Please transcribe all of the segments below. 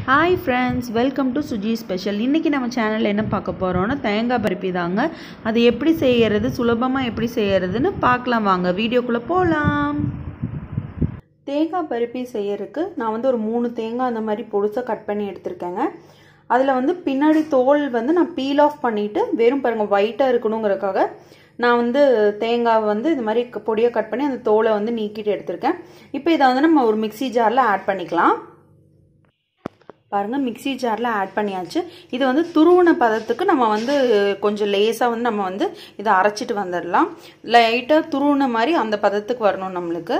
hi friends welcome to Suji special இன்றைக்கி நம்ம சேனலில் என்ன பார்க்க போகிறோன்னா தேங்காய் பருப்பி தாங்க அது எப்படி செய்யறது சுலபமாக எப்படி செய்யறதுன்னு பார்க்கலாம் வாங்க வீடியோக்குள்ளே போகலாம் தேங்காய் பருப்பி செய்யறதுக்கு நான் வந்து ஒரு மூணு தேங்காய் அந்த மாதிரி பொடுசாக கட் பண்ணி எடுத்திருக்கேங்க அதில் வந்து பின்னாடி தோல் வந்து நான் பீல் ஆஃப் பண்ணிவிட்டு வெறும் பாருங்கள் ஒயிட்டாக இருக்கணுங்கிறதுக்காக நான் வந்து தேங்காவை வந்து இது மாதிரி பொடியாக கட் பண்ணி அந்த தோலை வந்து நீக்கிட்டு எடுத்திருக்கேன் இப்போ இதை வந்து நம்ம ஒரு மிக்சி ஜாரில் ஆட் பண்ணிக்கலாம் பாருங்கள் மிக்சி ஜாரில் ஆட் பண்ணியாச்சு இது வந்து துருவன பதத்துக்கு நம்ம வந்து கொஞ்சம் லேசாக வந்து நம்ம வந்து இதை அரைச்சிட்டு வந்துடலாம் லைட்டாக துருவன மாதிரி அந்த பதத்துக்கு வரணும் நம்மளுக்கு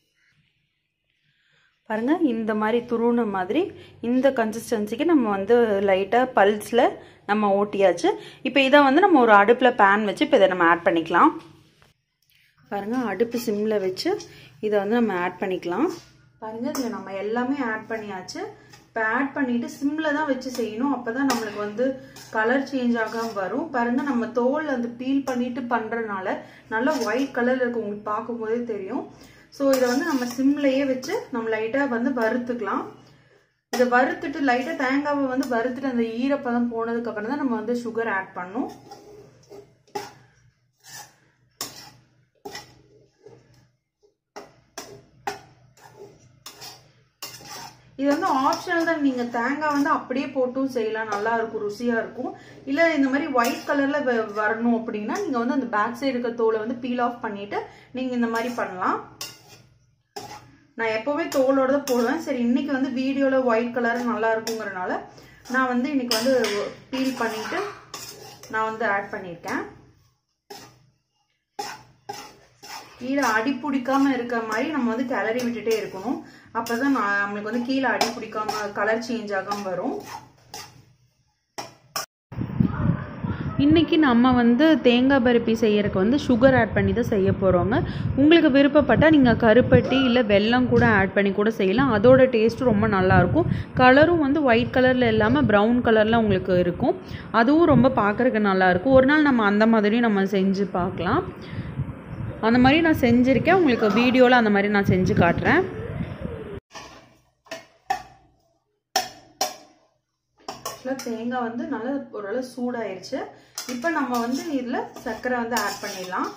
பாருங்கள் இந்த மாதிரி துருவன மாதிரி இந்த கன்சிஸ்டன்சிக்கு நம்ம வந்து லைட்டாக பல்ஸில் நம்ம ஓட்டியாச்சு இப்போ இதை வந்து நம்ம ஒரு அடுப்பில் பேன் வச்சு இப்போ இதை நம்ம ஆட் பண்ணிக்கலாம் பாருங்கள் அடுப்பு சிம்மில் வச்சு இதை வந்து நம்ம ஆட் பண்ணிக்கலாம் பாருங்கள் இதில் நம்ம எல்லாமே ஆட் பண்ணியாச்சு இப்போ ஆட் பண்ணிவிட்டு சிம்மில் தான் வச்சு செய்யணும் அப்போ தான் நம்மளுக்கு வந்து கலர் சேஞ்ச் ஆகாமல் வரும் பாருங்கள் நம்ம தோல் அந்த பீல் பண்ணிட்டு பண்ணுறதுனால நல்லா ஒயிட் கலரில் இருக்கும் உங்களுக்கு பார்க்கும்போதே தெரியும் ஸோ இதை வந்து நம்ம சிம்லையே வச்சு நம்ம லைட்டாக வந்து வறுத்துக்கலாம் இதை வறுத்துட்டு லைட்டாக தேங்காவை வந்து வறுத்துட்டு அந்த ஈரப்பதம் போனதுக்கு அப்புறம் தான் நம்ம வந்து சுகர் ஆட் பண்ணணும் இது வந்து ஆப்ஷனல் தான் நீங்க தேங்காய் வந்து அப்படியே போட்டும் செய்யலாம் நல்லா இருக்கும் ருசியா இருக்கும் இல்ல இந்த மாதிரி ஒயிட் கலர்ல வரணும் அப்படின்னா நீங்க வந்து அந்த பேக் சைடு இருக்க தோலை வந்து பீல் ஆஃப் பண்ணிட்டு நீங்க இந்த மாதிரி பண்ணலாம் நான் எப்பவுமே தோலோட தான் போடுவேன் சரி இன்னைக்கு வந்து வீடியோல ஒயிட் கலர் நல்லா இருக்குங்கிறனால நான் வந்து இன்னைக்கு வந்து பீல் பண்ணிட்டு நான் வந்து ஆட் பண்ணியிருக்கேன் கீழே அடி பிடிக்காம இருக்க மாதிரி நம்ம வந்து கிளறி விட்டுட்டே இருக்கணும் அப்பதான் நம்மளுக்கு வந்து கீழே அடி பிடிக்காம கலர் சேஞ்ச் ஆகாம வரும் இன்றைக்கி நம்ம வந்து தேங்காய் பருப்பி செய்யறதுக்கு வந்து சுகர் ஆட் பண்ணி தான் செய்ய போகிறோங்க உங்களுக்கு விருப்பப்பட்டால் நீங்கள் கருப்பட்டி இல்லை வெல்லம் கூட ஆட் பண்ணி கூட செய்யலாம் அதோட டேஸ்ட்டும் ரொம்ப நல்லாயிருக்கும் கலரும் வந்து ஒயிட் கலரில் இல்லாமல் ப்ரௌன் கலரில் உங்களுக்கு இருக்கும் அதுவும் ரொம்ப பார்க்குறதுக்கு நல்லாயிருக்கும் ஒரு நாள் நம்ம அந்த மாதிரியும் நம்ம செஞ்சு பார்க்கலாம் அந்த மாதிரி நான் செஞ்சுருக்கேன் உங்களுக்கு வீடியோவில் அந்த மாதிரி நான் செஞ்சு காட்டுறேன் தேங்காய் வந்து நல்லா ஓரளவு சூடாயிருச்சு இப்போ நம்ம வந்து இதில் சர்க்கரை வந்து ஆட் பண்ணிடலாம்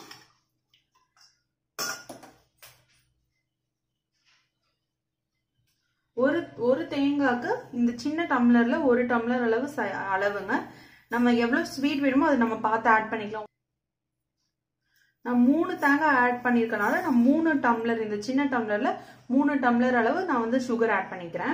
ஒரு ஒரு தேங்காய்க்கு இந்த சின்ன டம்ளர்ல ஒரு டம்ளர் அளவு அளவுங்க நம்ம எவ்வளோ ஸ்வீட் வேணுமோ அதை நம்ம பார்த்து ஆட் பண்ணிக்கலாம் நான் மூணு தேங்காய் ஆட் பண்ணியிருக்கனால நான் மூணு டம்ளர் இந்த சின்ன டம்ளர்ல மூணு டம்ளர் அளவு நான் வந்து சுகர் ஆட் பண்ணிக்கிறேன்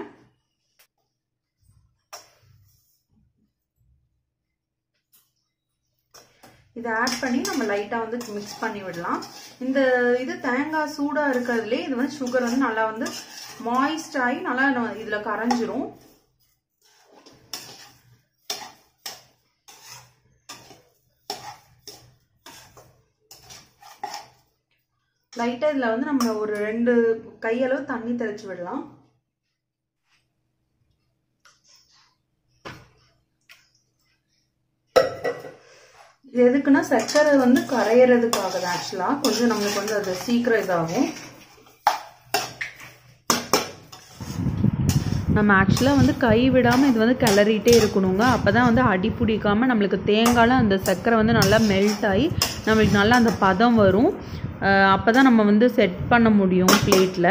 இதை ஆட் பண்ணி நம்ம லைட்டாக வந்து மிக்ஸ் பண்ணி விடலாம் இந்த இது தேங்காய் சூடாக இருக்கிறதுலே இது வந்து சுகர் வந்து நல்லா வந்து மாய்ஸ்ட் ஆகி நல்லா இதில் கரைஞ்சிரும் லைட்டாக இதில் வந்து நம்ம ஒரு ரெண்டு கையளவு தண்ணி தெளிச்சு விடலாம் இது எதுக்குன்னா சர்க்கரை வந்து கரையிறதுக்காக தான் ஆக்சுவலாக கொஞ்சம் நம்மளுக்கு வந்து அது சீக்கிரம் இதாகும் நம்ம ஆக்சுவலாக வந்து கை விடாமல் இது வந்து கிளறிட்டே இருக்கணுங்க அப்போ தான் வந்து அடி பிடிக்காமல் நம்மளுக்கு தேங்காயில் அந்த சர்க்கரை வந்து நல்லா மெல்ட் ஆகி நம்மளுக்கு நல்லா அந்த பதம் வரும் அப்போ தான் நம்ம வந்து செட் பண்ண முடியும் பிளேட்டில்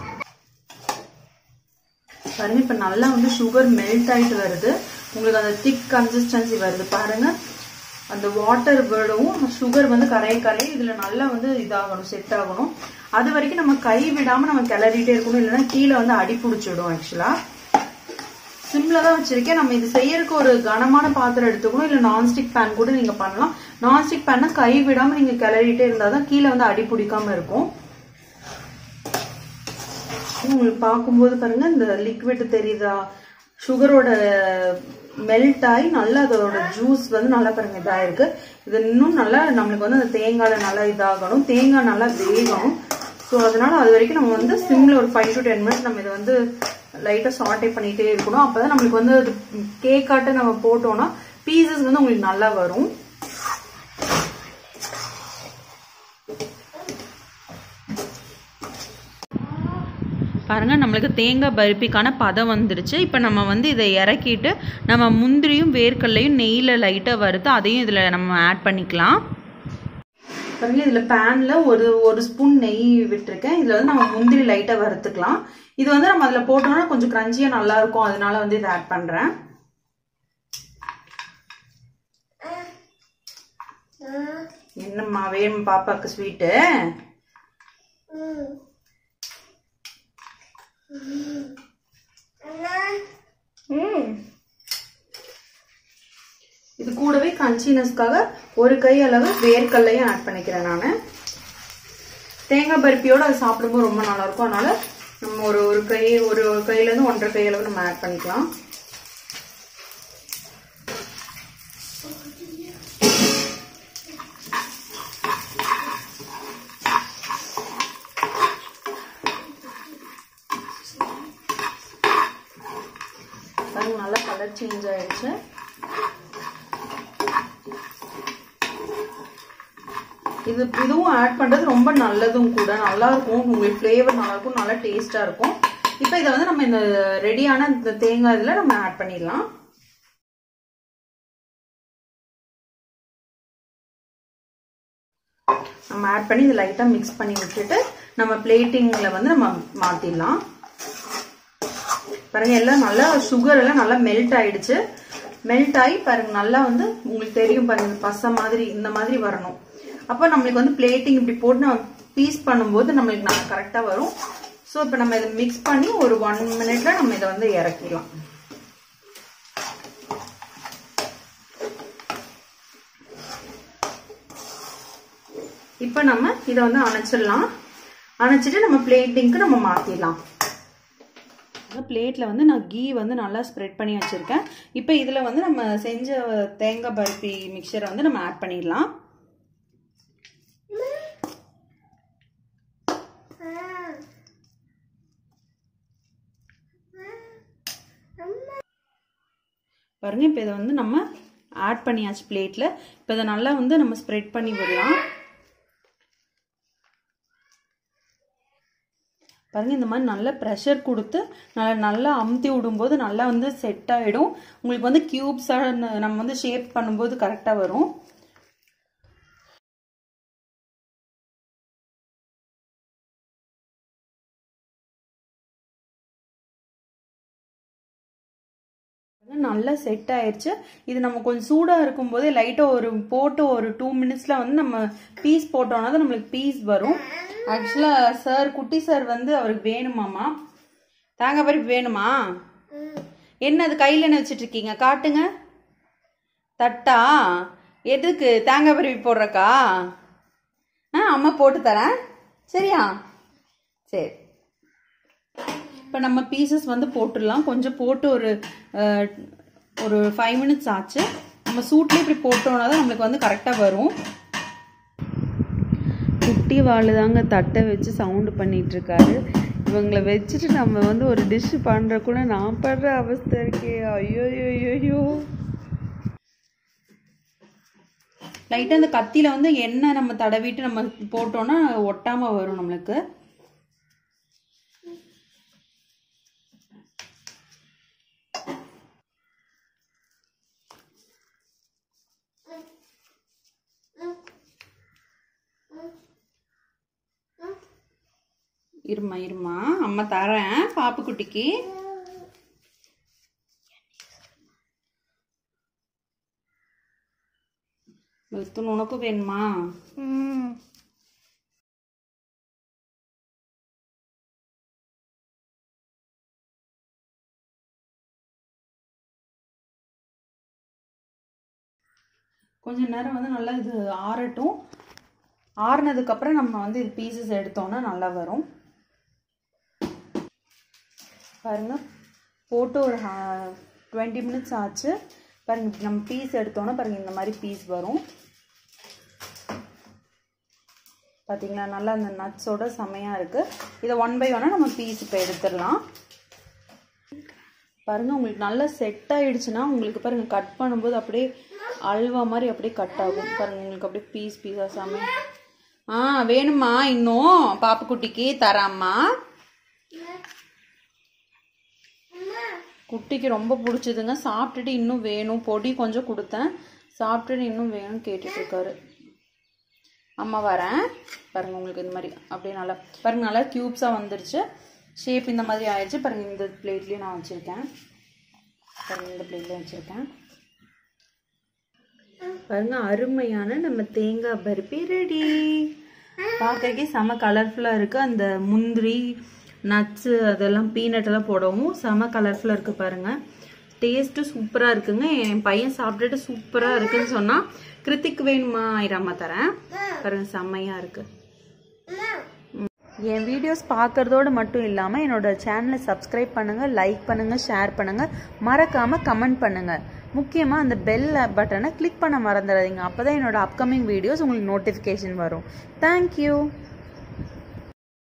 பாருங்கள் இப்போ நல்லா வந்து சுகர் மெல்ட் ஆகிட்டு வருது உங்களுக்கு அந்த திக் கன்சிஸ்டன்சி வருது பாருங்கள் அந்த வாட்டர் விடவும் சுகர் வந்து கரைய கரைய இதில் நல்லா வந்து இதாகணும் செட் ஆகணும் அது வரைக்கும் நம்ம கை விடாமல் நம்ம கிளறிட்டே இருக்கணும் இல்லைன்னா கீழே வந்து அடி பிடிச்சிடும் ஆக்சுவலாக சிம்ல தான் வச்சிருக்கேன் நம்ம இது செய்யறதுக்கு ஒரு கனமான பாத்திரம் எடுத்துக்கணும் இல்லை நான்ஸ்டிக் பேன் கூட நீங்க பண்ணலாம் நான்ஸ்டிக் பேனை கை விடாம நீங்க கிளறிட்டே இருந்தா தான் கீழே வந்து அடி பிடிக்காம இருக்கும் உங்களுக்கு பார்க்கும்போது பாருங்க இந்த லிக்விட் தெரியுதா சுகரோட மெல்ட் ஆகி நல்லா அதோட ஜூஸ் வந்து நல்லா பாருங்க இதாயிருக்கு இது இன்னும் நல்லா நம்மளுக்கு வந்து அந்த தேங்காயில நல்லா இதாகணும் தேங்காய் நல்லா வேகணும் ஸோ அதனால அது வரைக்கும் நம்ம வந்து சிம்ல ஒரு ஃபைவ் டு டென் மினிட்ஸ் நம்ம இதை வந்து லைட்டாக சாட்டே பண்ணிட்டே இருக்கணும் அப்பதான் நம்மளுக்கு வந்து அது கேக்காட்ட நம்ம போட்டோம்னா பீசஸ் வந்து உங்களுக்கு நல்லா வரும் பாருங்கள் நம்மளுக்கு தேங்காய் பருப்பிக்கான பதம் வந்துடுச்சு இப்போ நம்ம வந்து இதை இறக்கிட்டு நம்ம முந்திரியும் வேர்க்கடலையும் நெய்யில் லைட்டாக வறுத்து அதையும் இதில் நம்ம ஆட் பண்ணிக்கலாம் பாருங்க இதில் பேனில் ஒரு ஒரு ஸ்பூன் நெய் விட்டுருக்கேன் இதில் வந்து நம்ம முந்திரி லைட்டாக வறுத்துக்கலாம் இது வந்து நம்ம அதில் போட்டோம்னா கொஞ்சம் க்ரன்ச்சியாக நல்லா இருக்கும் அதனால வந்து இதை ஆட் பண்ணுறேன் என்னம்மா வேணும் பாப்பாக்கு ஸ்வீட்டு இது கூடவே கன்சினஸ்க்காக ஒரு கை அளவு வேர்க்கல்லையும் ஆட் பண்ணிக்கிறேன் நான் தேங்காய் பருப்பியோட அது சாப்பிடும்போது ரொம்ப நல்லா இருக்கும் அதனால நம்ம ஒரு ஒரு கை ஒரு கையிலேருந்து ஒன்றரை கை அளவு நம்ம ஆட் பண்ணிக்கலாம் நல்லா கலர் சேஞ்ச் ஆயிடுச்சு இது இதுவும் ஆட் பண்ணுறது ரொம்ப நல்லதும் கூட நல்லா இருக்கும் உங்களுக்கு ஃப்ளேவர் நல்லா இருக்கும் நல்லா டேஸ்ட்டாக இருக்கும் இப்போ இதை வந்து நம்ம இந்த ரெடியான இந்த தேங்காய் இதில் நம்ம ஆட் பண்ணிடலாம் நம்ம ஆட் பண்ணி இதை லைட்டாக மிக்ஸ் பண்ணி விட்டுட்டு நம்ம பிளேட்டிங்கில் வந்து நம்ம மாற்றிடலாம் பாருங்க எல்லாம் நல்லா சுகர் எல்லாம் நல்லா மெல்ட் ஆயிடுச்சு மெல்ட் ஆகி பாருங்க நல்லா வந்து உங்களுக்கு தெரியும் பாருங்க பசை மாதிரி இந்த மாதிரி வரணும் அப்போ நம்மளுக்கு வந்து பிளேட்டிங் இப்படி போட்டு நம்ம பீஸ் பண்ணும்போது நம்மளுக்கு நல்லா கரெக்டாக வரும் ஸோ இப்போ நம்ம இதை மிக்ஸ் பண்ணி ஒரு ஒன் மினிட்ல நம்ம இதை வந்து இறக்கிடலாம் இப்போ நம்ம இதை வந்து அணைச்சிடலாம் அணைச்சிட்டு நம்ம பிளேட்டிங்க்கு நம்ம மாற்றிடலாம் பிளேட்டில் வந்து நான் கீ வந்து நல்லா ஸ்ப்ரெட் பண்ணி வச்சுருக்கேன் இப்போ இதில் வந்து நம்ம செஞ்ச தேங்காய் பருப்பி மிக்சரை வந்து நம்ம ஆட் பண்ணிடலாம் பாருங்க இப்போ இதை வந்து நம்ம ஆட் பண்ணியாச்சு பிளேட்டில் இப்போ இதை நல்லா வந்து நம்ம ஸ்ப்ரெட் பண்ணி விடலாம் பாருங்க இந்த மாதிரி நல்லா ப்ரெஷர் கொடுத்து நல்லா நல்லா அமுத்தி விடும்போது நல்லா வந்து செட் ஆகிடும் உங்களுக்கு வந்து க்யூப்ஸாக நம்ம வந்து ஷேப் பண்ணும்போது கரெக்டாக வரும் நல்லா செட் ஆயிடுச்சு இது நம்ம கொஞ்சம் சூடாக இருக்கும்போதே லைட்டாக ஒரு போட்டு ஒரு டூ மினிட்ஸில் வந்து நம்ம பீஸ் போட்டோம்னா தான் நம்மளுக்கு பீஸ் வரும் ஆக்சுவலாக சார் குட்டி சார் வந்து அவருக்கு வேணுமாமா தேங்காய் பருப்பு வேணுமா என்ன அது கையில் என்ன வச்சுட்டு இருக்கீங்க காட்டுங்க தட்டா எதுக்கு தேங்காய் பருப்பி போடுறக்கா ஆ அம்மா போட்டு தரேன் சரியா சரி இப்போ நம்ம பீசஸ் வந்து போட்டுடலாம் கொஞ்சம் போட்டு ஒரு ஒரு ஃபைவ் மினிட்ஸ் ஆச்சு நம்ம சூட்லேயே இப்படி போட்டோம்னா தான் நம்மளுக்கு வந்து கரெக்டாக வரும் குட்டி வாழு தாங்க தட்டை வச்சு சவுண்டு பண்ணிகிட்ருக்காரு இவங்களை வச்சுட்டு நம்ம வந்து ஒரு டிஷ் பண்ணுறக்குள்ள நான் படுற அவஸ்தை இருக்கே ஐயோ ஐயோ லைட்டாக அந்த கத்தியில் வந்து எண்ணெய் நம்ம தடவிட்டு நம்ம போட்டோன்னா ஒட்டாமல் வரும் நம்மளுக்கு இருமா இருமா அம்மா தரேன் பாப்பு குட்டிக்கு வித்துன்னு உனக்கும் வேணுமா கொஞ்ச நேரம் வந்து நல்லா இது ஆறட்டும் ஆறுனதுக்கப்புறம் நம்ம வந்து இது பீசஸ் எடுத்தோம்னா நல்லா வரும் பாருங்க போட்டு ஒரு டுவெண்ட்டி மினிட்ஸ் ஆச்சு பாருங்க நம்ம பீஸ் எடுத்தோன்னா பாருங்க இந்த மாதிரி பீஸ் வரும் பார்த்தீங்களா நல்லா அந்த நட்ஸோட செமையாக இருக்குது இதை ஒன் பை ஒன்னாக நம்ம பீஸ் இப்போ எடுத்துடலாம் பாருங்கள் உங்களுக்கு நல்லா செட் ஆகிடுச்சுன்னா உங்களுக்கு பாருங்கள் கட் பண்ணும்போது அப்படியே அல்வா மாதிரி அப்படியே கட் ஆகும் பாருங்கள் உங்களுக்கு அப்படியே பீஸ் பீஸாக செமையாக ஆ வேணுமா இன்னும் பாப்புக்குட்டிக்கு தராம்மா குட்டிக்கு ரொம்ப பிடிச்சதுங்க சாப்பிட்டுட்டு இன்னும் வேணும் பொடி கொஞ்சம் கொடுத்தேன் சாப்பிட்டுட்டு இன்னும் வேணும்னு கேட்டுட்டு இருக்காரு அம்மா வரேன் பாருங்க உங்களுக்கு இந்த மாதிரி அப்படியே நல்லா பாருங்க நல்லா க்யூப்ஸாக வந்துருச்சு ஷேப் இந்த மாதிரி ஆயிடுச்சு பாருங்க இந்த பிளேட்லேயும் நான் வச்சுருக்கேன் பாருங்க இந்த பிளேட்லேயும் வச்சுருக்கேன் பாருங்க அருமையான நம்ம தேங்காய் பருப்பி ரெடி பார்க்கறக்கே செம கலர்ஃபுல்லாக இருக்குது அந்த முந்திரி நட்ஸு அதெல்லாம் பீனட் எல்லாம் போடவும் செம கலர்ஃபுல்லாக இருக்குது பாருங்க டேஸ்ட்டு சூப்பராக இருக்குங்க என் பையன் சாப்பிட்டுட்டு சூப்பராக இருக்குன்னு சொன்னால் கிருத்திக் வேணுமா ஐராமா தரேன் பாருங்க செம்மையாக இருக்குது என் வீடியோஸ் பார்க்குறதோடு மட்டும் இல்லாமல் என்னோட சேனலை சப்ஸ்கிரைப் பண்ணுங்கள் லைக் பண்ணுங்கள் ஷேர் பண்ணுங்கள் மறக்காமல் கமெண்ட் பண்ணுங்கள் முக்கியமாக அந்த பெல் பட்டனை கிளிக் பண்ண மறந்துடாதீங்க அப்போ தான் என்னோட அப்கமிங் வீடியோஸ் உங்களுக்கு நோட்டிஃபிகேஷன் வரும் தேங்க்யூ